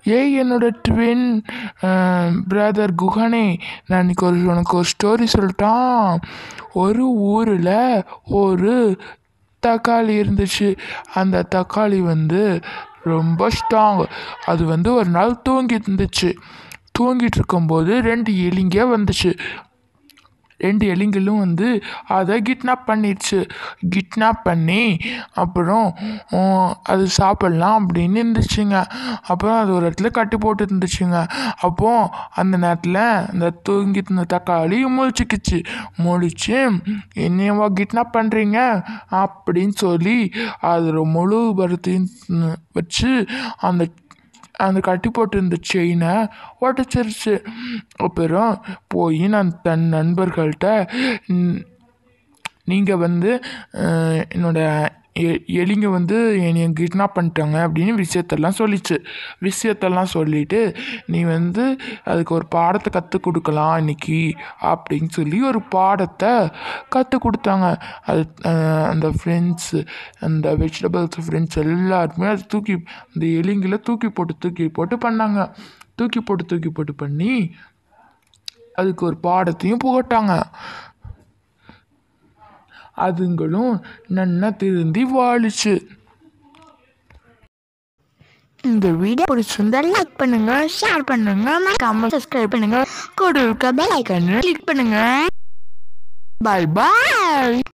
ஏய் என்னோட twin brother குஹனே நான் இன்னைக்கு ஒரு உனக்கு ஒரு ஸ்டோரி சொல்லட்டான் ஒரு ஊரில் ஒரு தக்காளி இருந்துச்சு அந்த தக்காளி வந்து ரொம்ப ஸ்ட்ராங் அது வந்து ஒரு நாள் தூங்கிட்டு இருந்துச்சு தூங்கிட்டு இருக்கும்போது ரெண்டு எலிங்க வந்துச்சு ரெண்டு எலிங்களும் வந்து அதை கிட்னாப் பண்ணிடுச்சு கிட்னாப் பண்ணி அப்புறம் உம், அது சாப்பிட்லாம் அப்படின்னு இருந்துச்சுங்க அப்புறம் அது ஒரு இடத்துல கட்டி போட்டு இருந்துச்சுங்க அப்போ அந்த நேரத்தில் இந்த தூங்கிட்டு இருந்த தக்காளி முழிச்சுக்கிச்சு முழிச்சு என்னையவா கிட்னாப் பண்ணுறீங்க அப்படின்னு சொல்லி அது முழு பரத்தையும் வச்சு அந்த அந்த கட்டி போட்டிருந்த செயினை உடச்சிருச்சு அப்புறம் போய் நான் தன் நண்பர்கள்ட்ட நீங்கள் வந்து அஹ், என்னோட எ- எலிங்க வந்து என்னைய கிட்னாப் பண்ணிட்டாங்க அப்படின்னு விஷயத்தெல்லாம் சொல்லிச்சு விஷயத்தெல்லாம் சொல்லிட்டு நீ வந்து அதுக்கு ஒரு பாடத்தை கற்றுக் கொடுக்கலாம் இன்னைக்கு அப்படின்னு சொல்லி ஒரு பாடத்தை கற்றுக் கொடுத்தாங்க அது அஹ், அந்த ஃப்ரெண்ட்ஸு அந்த வெஜிடபிள்ஸ் ஃப்ரெண்ட்ஸ் எல்லாருமே அது தூக்கி அந்த எலிங்களை தூக்கி போட்டு தூக்கி போட்டு பண்ணாங்க தூக்கி போட்டு தூக்கி போட்டு பண்ணி அதுக்கு ஒரு பாடத்தையும் புகட்டாங்க அதுங்களும் நன்னா திருந்தி வாழுச்சு இந்த வீடியோ பிடிச்சிருந்தா லைக் பண்ணுங்க ஷேர் பண்ணுங்க மறக்காம சப்ஸ்கிரைப் பண்ணுங்க கூட இருக்க பெல் ஐக்கான கிளிக் பண்ணுங்க பை பாய்